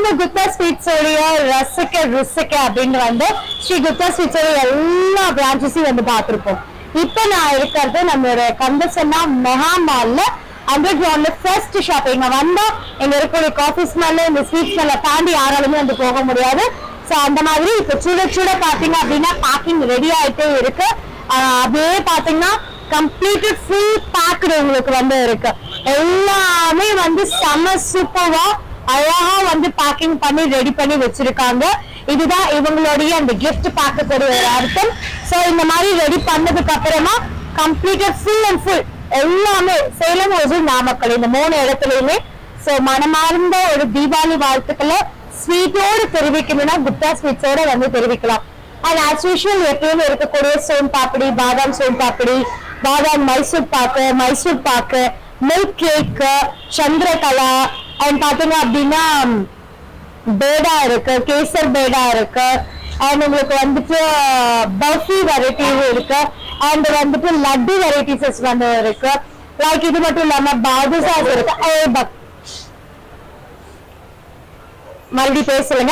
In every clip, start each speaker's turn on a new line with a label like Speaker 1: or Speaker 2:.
Speaker 1: நம்ம குப்தா ஸ்வீட்ஸ் உடைய ரசிக்க ருசிக்க அப்படின்னு வந்து ஸ்ரீ குப்தா ஸ்வீட்ஸ் உடைய எல்லா பிரான்ச்சஸையும் வந்து பார்த்திருப்போம் இப்போ நான் இருக்கிறது நம்மளோட கந்தசன்னா மெகா மால்ல அண்டர் கிரவுண்ட்ல ஃபர்ஸ்ட் ஷாப் இங்க வந்தா இங்க இருக்கக்கூடிய காஃபி ஸ்மெல்ல இந்த ஸ்வீட் ஸ்மெல்ல தாண்டி யாராலுமே வந்து போக முடியாது சோ அந்த மாதிரி இப்ப சுட சுட பாத்தீங்க அப்படின்னா பேக்கிங் ரெடி ஆயிட்டே இருக்கு ஆஹ் அப்படியே பாத்தீங்கன்னா கம்ப்ளீட்டட் ஃபுல் பேக்டு உங்களுக்கு வந்து இருக்கு எல்லாமே வந்து செம சூப்பரா அழகா வந்து பேக்கிங் பண்ணி ரெடி பண்ணி வச்சிருக்காங்க இதுதான் இவங்களுடைய அந்த gift பேக்கக்கூடிய ஒரு அர்த்தம் சோ இந்த மாதிரி ரெடி பண்ணதுக்கு அப்புறமா கம்ப்ளீட்டட் ஃபுல் அண்ட் ஃபுல் எல்லாமே சேலம் ஒசூர் நாமக்கல் இந்த மூணு இடத்துலயுமே சோ மனமார்ந்த ஒரு தீபாவளி வாழ்த்துக்களை ஸ்வீட்டோடு தெரிவிக்கணும்னா குப்தா ஸ்வீட்ஸோட வந்து தெரிவிக்கலாம் அண்ட் ஆஸ் யூஷுவல் எப்பயுமே இருக்கக்கூடிய சோன் பாப்படி பாதாம் சோன் பாப்படி பாதாம் மைசூர் பாக்கு மைசூர் பாக்கு மில்க் கேக் சந்திரகலா அண்ட் பாத்தீங்க அப்படின்னா பேடா இருக்கு கேசர் பேடா இருக்கு அண்ட் உங்களுக்கு வந்துட்டு பர்ஃபி வெரைட்டிஸ் இருக்கு அண்ட் வந்துட்டு லட்டு வெரைட்டிஸ் வந்து இருக்கு லைக் இது மட்டும் இல்லாம பாதுஷாஸ் இருக்கு ஏ பக் மறுபடியும் பேசுங்க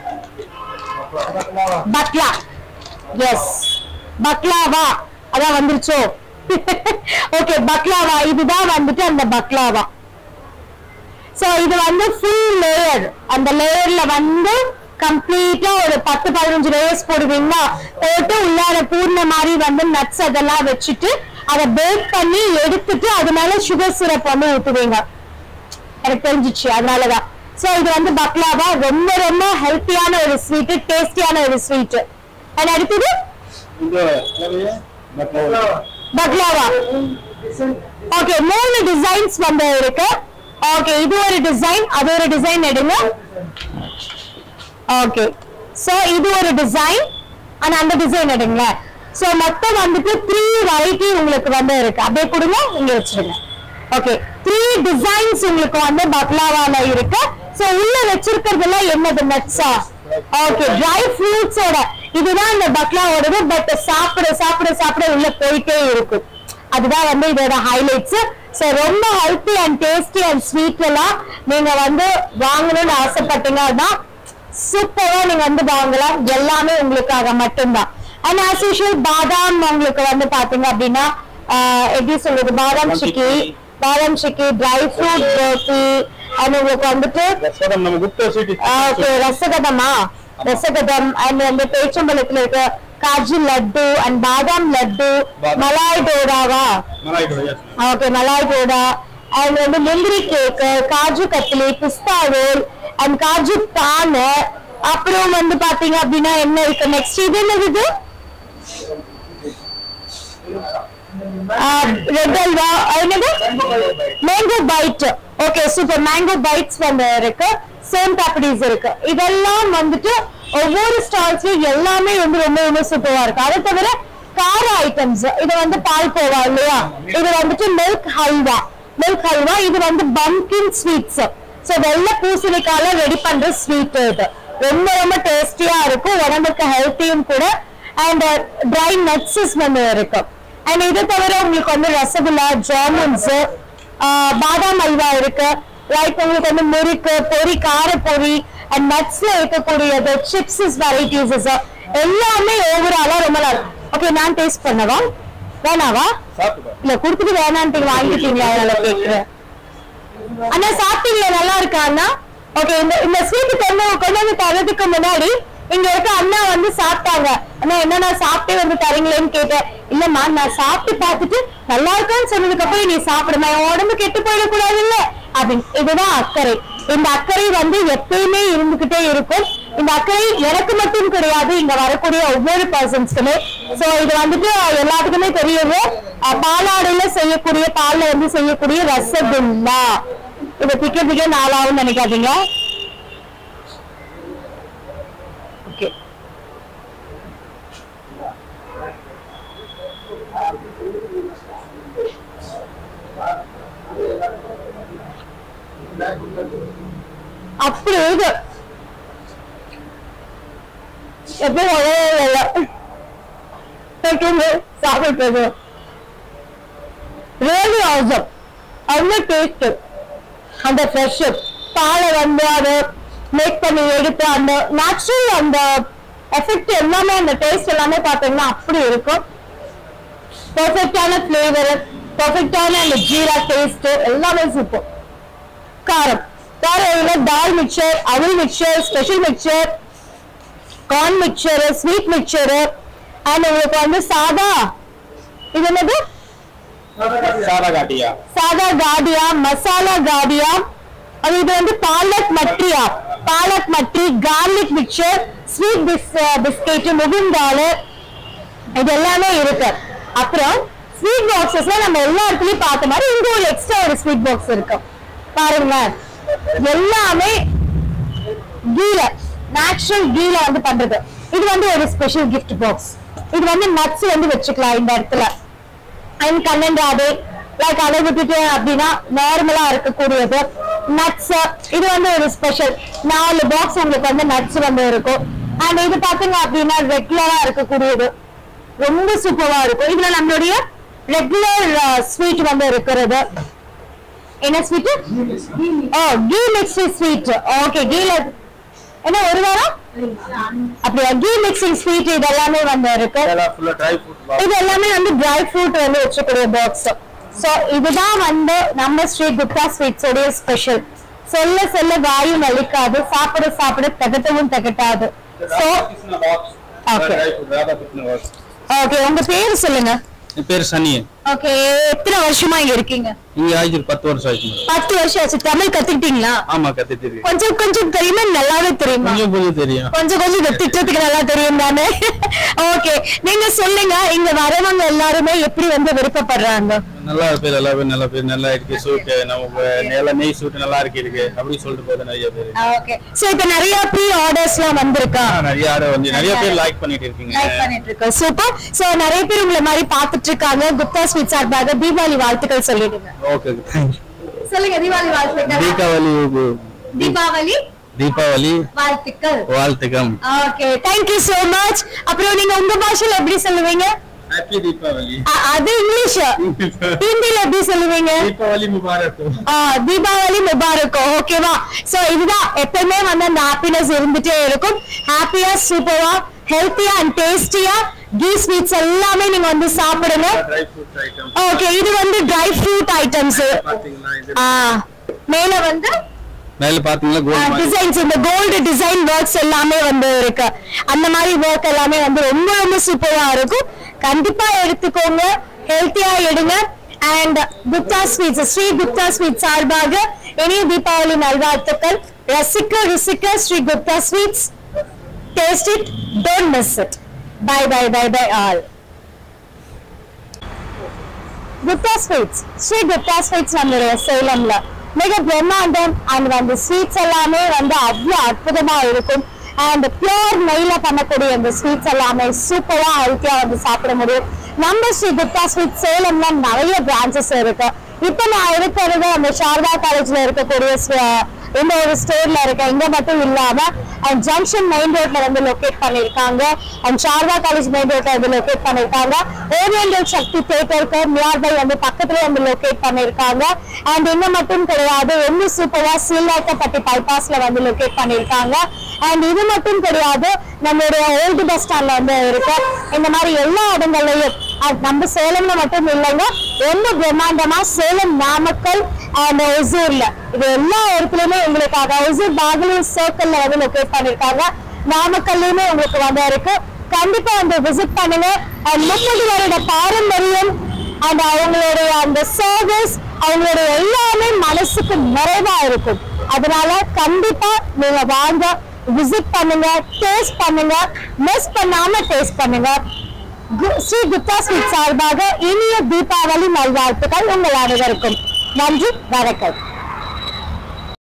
Speaker 1: பக்லா எஸ் பக்லாவா அதான் வந்துருச்சோ ஓகே பக்லாவா இதுதான் வந்துட்டு அந்த பக்லாவா சோ இது வந்து ஃபுல் லேயர் அந்த லேயர்ல வந்து கம்ப்ளீட்டா ஒரு பத்து பதினஞ்சு லேயர்ஸ் போடுவீங்களா போட்டு உள்ளார பூர்ண மாதிரி வந்து நட்ஸ் அதெல்லாம் வச்சுட்டு அதை பேக் பண்ணி எடுத்துட்டு அது மேல சுகர் சிரப் வந்து ஊத்துவீங்க எனக்கு தெரிஞ்சிச்சு அதனாலதான் சோ இது வந்து பக்லாவா ரொம்ப ரொம்ப ஹெல்த்தியான ஒரு ஸ்வீட் டேஸ்டியான ஒரு ஸ்வீட் அது அடுத்தது
Speaker 2: இந்த என்னது? பக்லாவா.
Speaker 1: பக்லாவா ஓகே மூணு டிசைன்ஸ் வந்து இருக்கு ஓகே இது ஒரு டிசைன் அது ஒரு டிசைன் எடுங்க ஓகே சோ இது ஒரு டிசைன் ஆனா அந்த டிசைன் எடுங்க சோ மொத்தம் வந்துட்டு த்ரீ வெரைட்டி உங்களுக்கு வந்து இருக்கு அப்படியே கொடுங்க இங்க வச்சிருங்க ஓகே த்ரீ டிசைன்ஸ் உங்களுக்கு வந்து பக்லாவால இருக்கு சோ உள்ள வச்சிருக்கிறதுல என்னது நட்ஸா ஓகே ட்ரை ஃப்ரூட்ஸோட இதுதான் இந்த பக்லாவோடது பட் சாப்பிட சாப்பிட சாப்பிட உள்ள போயிட்டே இருக்கும் அதுதான் வந்து இதோட ஹைலைட்ஸ் சோ ரொம்ப healthy and tasty and sweet எல்லாம் நீங்க வந்து வாங்கணும்னு ஆசைப்பட்டீங்கன்னா சூப்பரா நீங்க வந்து வாங்கலாம் எல்லாமே உங்களுக்காக மட்டும்தான் அண்ட் ஆஸ் யூஷுவல் பாதாம் உங்களுக்கு வந்து பாத்தீங்க அப்படின்னா ஆஹ், எப்படி சொல்றது பாதாம் சிக்கி பாதாம் சிக்கி ட்ரை ஃப்ரூட் பர்ஃபி அண்ட் உங்களுக்கு வந்துட்டு
Speaker 2: ரசகம் நம்ம குப்தா ஸ்வீட்
Speaker 1: ஓகே ரசகதமா ரசகதம் அண்ட் வந்து பேச்சம்பழத்துல இருக்க காஜு லட்டு அண்ட் பாதாம் லட்டு
Speaker 2: பாதாம்.
Speaker 1: மலாய் டோடாவா
Speaker 2: மலாய் கூட yes, ma'am.
Speaker 1: Okay malai doda and வந்து முந்திரி cake kaju katli pista roll and kaju paan அப்புறம் வந்து பாத்தீங்க அப்படின்னா என்ன இருக்கு நெக்ஸ்ட் இது என்னது இது ரெட் அல்வா என்னது mango bite okay super mango bites வந்து இருக்கு சேம் டாப்படிஸ் இருக்கு இதெல்லாம் வந்துட்டு ஒவ்வொரு ஸ்டால்ஸ்லயும் எல்லாமே வந்து ரொம்ப ரொம்ப சூப்பரா இருக்கு அதை தவிர கார ஐட்டம்ஸ் இது வந்து பால் கோவா இல்லையா இது வந்துட்டு மில்க் ஹல்வா மில்க் ஹல்வா இது வந்து பம்கின் ஸ்வீட்ஸ் சோ வெள்ளை பூசணிக்கால ரெடி பண்ற ஸ்வீட் இது ரொம்ப ரொம்ப டேஸ்டியா இருக்கும் உடம்புக்கு ஹெல்த்தியும் கூட அண்ட் ட்ரை நட்ஸஸ் வந்து இருக்கு அண்ட் இது தவிர உங்களுக்கு வந்து ரசகுல்லா ஜாமுன்ஸ் பாதாம் அல்வா இருக்கு லைக் உங்களுக்கு வந்து முறுக்கு பொரி கார பொரி அண்ட் நட்ஸ்ல இருக்கக்கூடியது சிப்ஸஸ் வெரைட்டிஸ் எல்லாமே ஓவராலா ரொம்ப நல்லா ஓகே நான் டேஸ்ட் பண்ணவா வேணாவா
Speaker 2: சாப்பிட்டு பாரு.
Speaker 1: இல்ல குடுத்துட்டு வேணான்ட்டு வாங்கிட்டீங்களா அதனால கேக்குறேன் அண்ணா சாப்பிட்டீங்களா நல்லா இருக்கா அண்ணா ஓகே இந்த இந்த ஸ்வீட் கொண்டு கொண்டு வந்து தரதுக்கு முன்னாடி இங்க இருக்க அண்ணா வந்து சாப்பிட்டாங்க அண்ணா என்ன நான் சாப்பிட்டே வந்து தரீங்களேன்னு கேட்டேன் இல்லம்மா நான் சாப்பிட்டு பார்த்துட்டு நல்லா இருக்கான்னு சொன்னதுக்கு அப்புறம் நீ சாப்பிடுமா என் உடம்பு கெட்டு போயிடக்கூடாது இல்ல அப்படின்னு இதுதான் அக்கறை இந்த அக்கறை வந்து எப்பயுமே இருந்துகிட்டே இருக்கும் இந்த அக்கறை எனக்கு மட்டும் கிடையாது இங்க வரக்கூடிய ஒவ்வொரு பர்சன்ஸ்க்குமே சோ இது வந்துட்டு எல்லாத்துக்குமே தெரியுது அஹ், பாலாடையில செய்யக்கூடிய பால்ல வந்து செய்யக்கூடிய ரசகுல்லா இதை பிக்க பிக்க நாளாவும் நினைக்காதீங்க ஓகே அப்படி இது எப்படி ஒரே இல்லை சாப்பிட்டு ரியலி ஆசம் அவ்வளோ டேஸ்ட் அந்த ஃப்ரெஷ் பாலை வந்து அது மேக் பண்ணி எடுத்து அந்த நேச்சுரல் அந்த எஃபெக்ட் எல்லாமே அந்த டேஸ்ட் எல்லாமே பார்த்தீங்கன்னா அப்படி இருக்கும் பெர்ஃபெக்டான ஃப்ளேவர் பெர்ஃபெக்டான அந்த ஜீரா டேஸ்ட் எல்லாமே சூப்பர் காரம் காரம் இதுல தால் மிக்சர் அவல் mixture special mixture corn mixture sweet mixture and உங்களுக்கு வந்து சாதா இது என்னது
Speaker 2: சாரா காட்டியா
Speaker 1: சாதா காடியா மசாலா காடியா அது இது வந்து பாலக் மட்ரியா palak mathri garlic mixture sweet biscuit முகுந்தாலு இது எல்லாமே இருக்கு அப்புறம் ஸ்வீட் பாக்ஸஸ்ல நம்ம எல்லா இடத்துலயும் பார்த்த மாதிரி இங்க ஒரு எக்ஸ்ட்ரா ஒரு ஸ்வீட் பாக்ஸ் இருக்கு பாருங்க எல்லாமே கீல நேச்சுரல் கீல வந்து பண்றது இது வந்து ஒரு ஸ்பெஷல் கிஃப்ட் பாக்ஸ் இது வந்து நட்ஸ் வந்து வச்சுக்கலாம் இந்த இடத்துல அண்ட் கண்ணன்றாது லைக் அதை விட்டுட்டு அப்படின்னா நார்மலா இருக்கக்கூடியது நட்ஸ் இது வந்து ஒரு ஸ்பெஷல் நாலு பாக்ஸ் உங்களுக்கு வந்து நட்ஸ் வந்து இருக்கும் அண்ட் இது பாத்தீங்க அப்படின்னா ரெகுலரா இருக்கக்கூடியது ரொம்ப சூப்பரா இருக்கும் இதுல நம்மளுடைய ரெகுலர் ஸ்வீட் வந்து இருக்கிறது என்ன ஸ்வீட் ஓ கீ மிக்ஸி ஸ்வீட் ஓகே கீல என்ன ஒரு வாரம் அப்படியா கீ மிக்சிங் ஸ்வீட் இது எல்லாமே வந்து இருக்கு
Speaker 2: இதெல்லாம் ஃபுல்லா ட்ரை ஃப்ரூட்
Speaker 1: இது எல்லாமே வந்து ட்ரை ஃப்ரூட் வந்து வச்சுக்கூடிய பாக்ஸ் சோ இதுதான் வந்து நம்ம ஸ்ரீ குப்தா ஸ்வீட்ஸ் உடைய ஸ்பெஷல் சொல்ல சொல்ல வாயும் வலிக்காது சாப்பிட சாப்பிட திகட்டவும் திகட்டாது so
Speaker 2: box
Speaker 1: Okay.
Speaker 2: Dry fruit Radha Krishna box
Speaker 1: okay உங்க பேர் சொல்லுங்க
Speaker 2: என் பேர் சனி
Speaker 1: ஓகே எத்தனை வருஷமா இங்க இருக்கீங்க
Speaker 2: இங்க ஆயிடுச்சு ஒரு பத்து வருஷம் ஆயிடுச்சு
Speaker 1: பத்து வருஷம் ஆச்சு தமிழ் கத்துக்கிட்டீங்களா
Speaker 2: ஆமா கத்துட்டு இருக்கேன்
Speaker 1: கொஞ்சம் கொஞ்சம் தெரியுமா நல்லாவே தெரியுமா
Speaker 2: கொஞ்சம் கொஞ்சம் தெரியும்
Speaker 1: கொஞ்சம் கொஞ்சம் இந்த திட்டத்துக்கு நல்லா தெரியும் தானே ஓகே நீங்க சொல்லுங்க இங்க வரவங்க எல்லாருமே எப்படி வந்து விருப்பப்படுறாங்க
Speaker 2: நல்லா பேர் எல்லா பேர் நல்ல பேர் நல்லா இருக்கு சூட் நம்ம நல்லா நெய் சூட் நல்லா இருக்கு இருக்கு அப்படி சொல்லிட்டு போது நிறைய பேர்
Speaker 1: ஓகே சோ இப்ப நிறைய ப்ரீ ஆர்டர்ஸ்லாம் வந்திருக்கா
Speaker 2: ஆ, நிறைய ஆர்டர் வந்து நிறைய பேர் லைக் பண்ணிட்டு இருக்கீங்க
Speaker 1: லைக் பண்ணிட்டு இருக்கோம் சூப்பர் சோ நிறைய பேர் உங்களை மாதிரி பாத்துட்டு இருக்காங்க குப்தா ஸ்வீட் சார்பாக தீபாவளி வாழ்த்துக்கள் சொல்லிடுங்க
Speaker 2: ஓகே தேங்க்யூ
Speaker 1: சொல்லுங்க தீபாவளி வாழ்த்துக்கள்
Speaker 2: தீபாவளி
Speaker 1: தீபாவளி
Speaker 2: தீபாவளி
Speaker 1: வாழ்த்துக்கள்
Speaker 2: வாழ்த்துக்கம்
Speaker 1: ஓகே தேங்க்யூ சோ மச் அப்புறம் நீங்க உங்க பாஷையில எப்படி சொல்லுவீங்க
Speaker 2: ஹாப்பி தீபாவளி
Speaker 1: அ- அது இங்கிலீஷ் ஹிந்தில எப்படி சொல்லுவீங்க
Speaker 2: தீபாவளி முபாரக்
Speaker 1: ஆ, தீபாவளி முபாரக் ஓகேவா சோ இதுதான் எப்பவுமே வந்து அந்த ஹாப்பினஸ் இருந்துட்டே இருக்கும் ஹாப்பியா சூப்பரா ஹெல்த்தியா அண்ட் டேஸ்டியா கீ ஸ்வீட்ஸ் எல்லாமே நீங்க வந்து சாப்பிடுங்க
Speaker 2: ட்ரை ஃப்ரூட் ஐட்டம்
Speaker 1: ஓகே இது வந்து ட்ரை ஃப்ரூட் ஐட்டம்ஸ்
Speaker 2: பாத்தீங்களா இது
Speaker 1: மேல வந்து
Speaker 2: மேல பாத்தீங்களா கோல்ட்
Speaker 1: டிசைன்ஸ் இந்த கோல்டு டிசைன் ஒர்க்ஸ் எல்லாமே வந்து இருக்கு அந்த மாதிரி ஒர்க் எல்லாமே வந்து ரொம்ப ரொம்ப சூப்பரா இருக்கும் கண்டிப்பா எடுத்துக்கோங்க ஹெல்த்தியா எடுங்க and Gupta sweets Shri Gupta sweet சார்பாக இனிய தீபாவளி நல்வாழ்த்துக்கள் ரசிக்க ருசிக்க Shri Gupta sweets taste it don't miss it bye bye bye bye all Gupta sweets Shri Gupta sweets நம்மளுடைய சேலம்ல மிக பிரம்மாண்டம் அண்ட் வந்து ஸ்வீட்ஸ் எல்லாமே வந்து அவ்வளவு அற்புதமா இருக்கும் அண்ட் பியோர் நெய்ல பண்ணக்கூடிய அந்த ஸ்வீட்ஸ் எல்லாமே சூப்பரா ஹெல்த்தியா வந்து சாப்பிட முடியும் நம்ம ஸ்ரீ குப்தா ஸ்வீட் சேலம்ல நிறைய பிரான்ச்சஸ் இருக்கு இப்ப நான் இருக்கிறது அந்த சாரதா காலேஜ்ல இருக்கக்கூடிய ஸ்வ- இந்த ஒரு ஸ்டோர்ல இருக்க இங்க மட்டும் இல்லாம அண்ட் ஜங்ஷன் மெயின் ரோட்ல வந்து லொகேட் பண்ணிருக்காங்க அண்ட் சாரதா காலேஜ் மெயின் ரோட்ல வந்து லொகேட் பண்ணிருக்காங்க ஓரியண்டல் சக்தி தேட்டருக்கு நியர்பை வந்து பக்கத்துல வந்து லொகேட் பண்ணிருக்காங்க அண்ட் இங்க மட்டும் கிடையாது ரொம்ப சூப்பரா சீலாக்கப்பட்டி பைபாஸ்ல வந்து லொகேட் பண்ணிருக்காங்க அண்ட் இது மட்டும் கிடையாது நம்மளுடைய ஓல்டு பஸ் ஸ்டாண்ட்ல வந்து இருக்கு இந்த மாதிரி எல்லா இடங்கள்லயும் அது நம்ம சேலம்ல மட்டும் இல்லைங்க ரொம்ப பிரம்மாண்டமா சேலம் நாமக்கல் அண்ட் ஒசூர்ல இது எல்லா இடத்துலயுமே உங்களுக்காக ஒசூர் பாகலூர் சர்க்கிள்ல வந்து லொகேட் பண்ணிருக்காங்க நாமக்கல்லையுமே உங்களுக்கு வந்து இருக்கு கண்டிப்பா வந்து விசிட் பண்ணுங்க அண்ட் முப்பது வருட பாரம்பரியம் அண்ட் அவங்களுடைய அந்த சர்வீஸ் அவங்களுடைய எல்லாமே மனசுக்கு நிறைவா இருக்கும் அதனால கண்டிப்பா நீங்க வாங்க விசிட் பண்ணுங்க டேஸ்ட் பண்ணுங்க மிஸ் பண்ணாம டேஸ்ட் பண்ணுங்க கு- ஸ்ரீ குப்தா ஸ்வீட் சார்பாக இனிய தீபாவளி நல்வாழ்த்துக்கள் உங்கள் அனைவருக்கும் நன்றி வணக்கம்